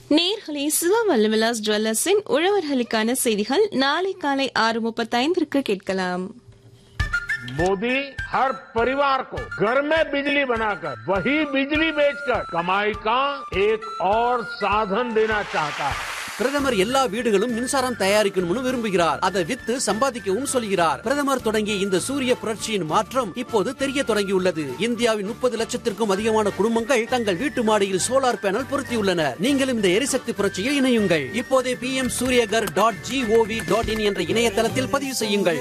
நேர்களே சிவவல்லி விலாஸ் ஜுவல்லர்ஸின் உழவர்களுக்கான செய்திகள் நாளை காலை ஆறு முப்பத்தைந்திற்கு கேட்கலாம் मोदी हर परिवार को घर में बिजली बनाकर वही बिजली बेचकर कमाई का एक और साधन देना चाहता है பிரதமர் எல்லா வீடுகளும் மின்சாரம் தயாரிக்கணும்னு விரும்புகிறார் அதை வித்து சம்பாதிக்கவும் சொல்கிறார் பிரதமர் தொடங்கிய இந்த சூரிய புரட்சியின் மாற்றம் இப்போது தெரிய தொடங்கியுள்ளது இந்தியாவின் முப்பது லட்சத்திற்கும் அதிகமான குடும்பங்கள் தங்கள் வீட்டு மாடியில் சோலார் பேனல் பொருத்தியுள்ளனர் நீங்களும் இந்த எரிசக்தி புரட்சியில் இணையுங்கள் இப்போதே P M Suryaghar dot GOV dot in என்ற இணையதளத்தில் பதிவு செய்யுங்கள்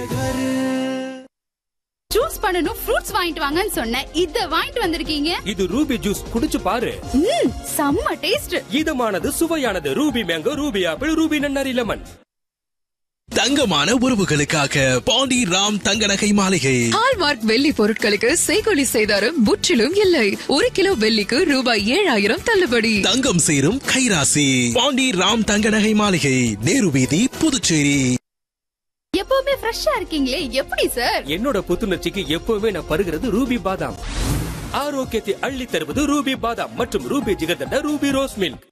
ஜூஸ் பண்ணனும் ஃப்ரூட்ஸ் வாங்கிட்டு வாங்கன்னு சொன்னேன் இத வாங்கிட்டு வந்திருக்கீங்க இது ரூபி ஜூஸ் குடிச்சு பாரு ம் செம்ம டேஸ்ட் இதமானது சுவையானது Ruby mango Ruby apple Ruby நன்னாரி லெமன் தங்கமான உறவுகளுக்காக பாண்டி ராம் தங்க நகை மாளிகை ஹால்மார்க் வெள்ளி பொருட்களுக்கு செய்கொலி செய்தாரும் முற்றிலும் இல்லை ஒரு கிலோ வெள்ளிக்கு ரூபாய் ஏழாயிரம் தள்ளுபடி தங்கம் சேரும் கைராசி பாண்டி ராம் தங்க நகை மாளிகை நேரு வீதி புதுச்சேரி எப்பவுமே ஃப்ரெஷ்ஷா இருக்கீங்களே எப்படி சார் என்னோட புத்துணர்ச்சிக்கு எப்பவுமே நான் பருகிறது ரூபி பாதாம் ஆரோக்கியத்தை அள்ளி தருவது ரூபி பாதாம் மற்றும் Ruby jigarthanda Ruby rose milk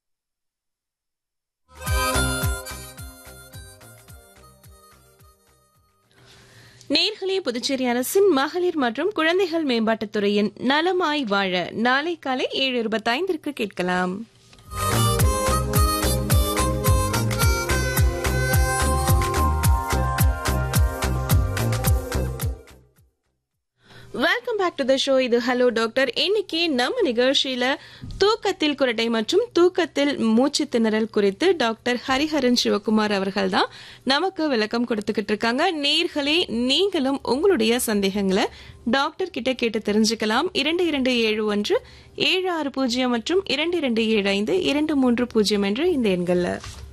நேர்களே புதுச்சேரி அரசின் மகளிர் மற்றும் குழந்தைகள் மேம்பாட்டுத் துறையின் நலமாய் வாழ நாளை காலை ஏழு இருபத்தைந்திற்கு கேட்கலாம் welcome back to the show இது ஹலோ டாக்டர் இன்னைக்கு நம்ம நிகழ்ச்சியில தூக்கத்தில் குரட்டை மற்றும் தூக்கத்தில் மூச்சு திணறல் குறித்து டாக்டர் ஹரிஹரன் சிவகுமார் அவர்கள் தான் நமக்கு விளக்கம் கொடுத்துக்கிட்டு இருக்காங்க நேர்களே நீங்களும் உங்களுடைய சந்தேகங்களை டாக்டர் கிட்ட கேட்டு தெரிஞ்சுக்கலாம் இரண்டு இரண்டு ஏழு ஒன்று ஏழு ஆறு பூஜ்ஜியம் மற்றும் இரண்டு இரண்டு ஏழு ஐந்து இரண்டு மூன்று பூஜ்ஜியம் என்ற இந்த எண்கள்ல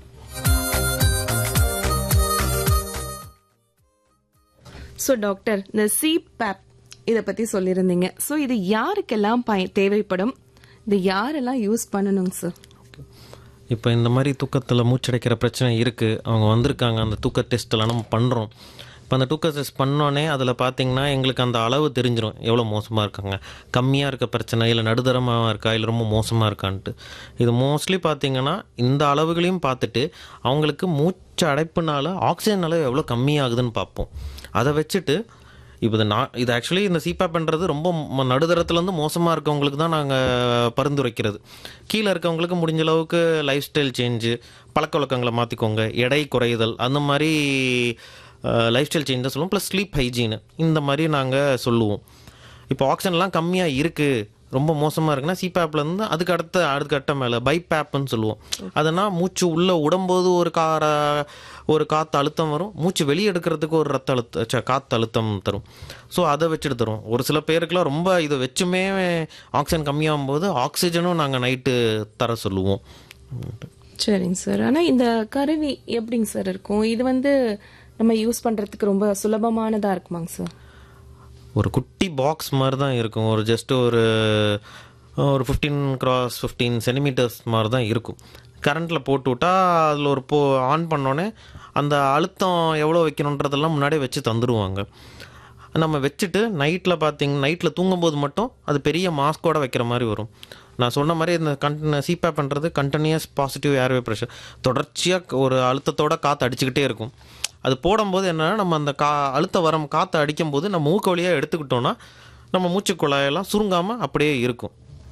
ஸோ டாக்டர் இந்த சிபேப் இதை பத்தி சொல்லியிருந்தீங்க ஸோ இது யாருக்கெல்லாம் பய தேவைப்படும் இது யாரெல்லாம் யூஸ் பண்ணணுங்க சார் இப்போ இந்த மாதிரி தூக்கத்தில் மூச்சடைக்கிற பிரச்சனை இருக்குது அவங்க வந்திருக்காங்க அந்த தூக்க டெஸ்ட்டெல்லாம் நம்ம பண்ணுறோம் இப்போ அந்த தூக்க டெஸ்ட் பண்ணோன்னே அதில் பார்த்தீங்கன்னா எங்களுக்கு அந்த அளவு தெரிஞ்சிடும் எவ்வளோ மோசமாக இருக்காங்க கம்மியாக இருக்க பிரச்சனை இல்லை நடுத்தரமாக இருக்கா இல்லை ரொம்ப மோசமாக இருக்கான்ட்டு இது மோஸ்ட்லி பார்த்தீங்கன்னா இந்த அளவுகளையும் பார்த்துட்டு அவங்களுக்கு மூச்சு அடைப்புனால ஆக்சிஜன் அளவு எவ்வளோ கம்மியாகுதுன்னு பார்ப்போம் அதை வச்சுட்டு இப்போ இது நான் இது ஆக்சுவலி இந்த சிபாப்ன்றது ரொம்ப ம- நடுத்தரத்துலேருந்து மோசமாக இருக்கவங்களுக்கு தான் நாங்கள் பரிந்துரைக்கிறது கீழே இருக்கவங்களுக்கு முடிஞ்ச அளவுக்கு லைஃப் ஸ்டைல் சேஞ்சு பழக்க வழக்கங்களை மாற்றிக்கோங்க எடை குறையுதல் அந்த மாதிரி லைஃப் ஸ்டைல் சேஞ்சஸ் சொல்லுவோம் ப்ளஸ் ஸ்லீப் ஹைஜீன் இந்த மாதிரி நாங்கள் சொல்லுவோம் இப்போ ஆக்சிஜன்லாம் கம்மியாக இருக்குது ரொம்ப மோசமாக இருக்குன்னா சிபேப்லேருந்து அதுக்கு அடுத்த அடுத்த கட்ட மேலே பைப்பேப்னு சொல்லுவோம் அதனா மூச்சு உள்ளே விடும்போது ஒரு கார ஒரு காற்று அழுத்தம் வரும் மூச்சு வெளியே எடுக்கிறதுக்கு ஒரு ரத்த அழுத்த ச்ச, காற்று அழுத்தம் தரும் ஸோ அதை வச்சுட்டு தரும் ஒரு சில பேருக்குலாம் ரொம்ப இதை வச்சுமே ஆக்சிஜன் கம்மியாகும் போது ஆக்சிஜனும் நாங்கள் நைட்டு தர சொல்லுவோம் சரிங்க சார் ஆனா இந்த கருவி எப்படிங்க சார் இருக்கும் இது வந்து நம்ம யூஸ் பண்றதுக்கு ரொம்ப சுலபமானதா இருக்குமாங்க சார் ஒரு குட்டி பாக்ஸ் மாதிரி தான் இருக்கும் ஒரு ஜஸ்ட் ஒரு ஒரு ஃபிஃப்டீன் கிராஸ் ஃபிஃப்டீன் சென்டிமீட்டர்ஸ் மாதிரி தான் இருக்கும் கரண்ட்டில் போட்டு விட்டா அதில் ஒரு போ ஆன் பண்ணோன்னே அந்த அழுத்தம் எவ்வளோ வைக்கணுன்றதெல்லாம் முன்னாடியே வச்சு தந்துடுவாங்க நம்ம வச்சுட்டு நைட்டில் பார்த்தீங்க நைட்டில் தூங்கும்போது மட்டும் அது பெரிய மாஸ்கோட வைக்கிற மாதிரி வரும் நான் சொன்ன மாதிரி இந்த கண்ட் சிபேப் பண்ணுறது கண்டினியூஸ் பாசிட்டிவ் ஏர்வே ப்ரெஷர் தொடர்ச்சியாக ஒரு அழுத்தத்தோட காற்று அடிச்சுக்கிட்டே இருக்கும் அது போடும்போது என்னன்னா நம்ம அந்த கா அழுத்த வரம் காற்றை அடிக்கும்போது நம்ம மூக்கு வழியாக எடுத்துக்கிட்டோம்னா நம்ம மூச்சு குழாயெல்லாம் சுருங்காமல் அப்படியே இருக்கும்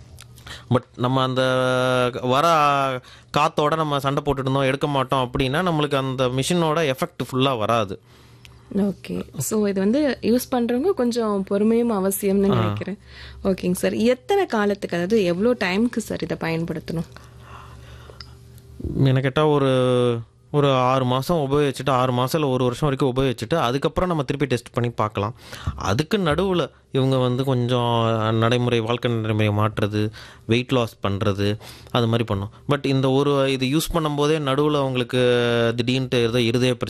பட் நம்ம அந்த வர காத்தோட நம்ம சண்டை போட்டுட்டு இருந்தோம் எடுக்க மாட்டோம் அப்படின்னா நம்மளுக்கு அந்த மிஷினோட எஃபெக்ட் ஃபுல்லாக வராது ஓகே ஸோ இது வந்து யூஸ் பண்றவங்க கொஞ்சம் பொறுமையும் அவசியம்னு நினைக்கிறேன் ஓகேங்க சார் எத்தனை காலத்துக்கு அதாவது எவ்வளோ டைம்க்கு சார் இதை பயன்படுத்தணும் எனக்கு கேட்டால் ஒரு ஒரு ஆறு மாதம் உபயோகிச்சுட்டு ஆறு மாதம் இல்லை ஒரு வருஷம் வரைக்கும் உபயோகிச்சுட்டு அதுக்கப்புறம் நம்ம திருப்பி டெஸ்ட் பண்ணி பார்க்கலாம் அதுக்கு நடுவில் இவங்க வந்து கொஞ்சம் நடைமுறை வாழ்க்கை நடைமுறை மாற்றுறது வெயிட் லாஸ் பண்ணுறது அது மாதிரி பண்ணும் பட் இந்த ஒரு இது யூஸ் பண்ணும்போதே நடுவில் அவங்களுக்கு திடீர்னுட்டு ஏதோ இருதய பிரச்சனை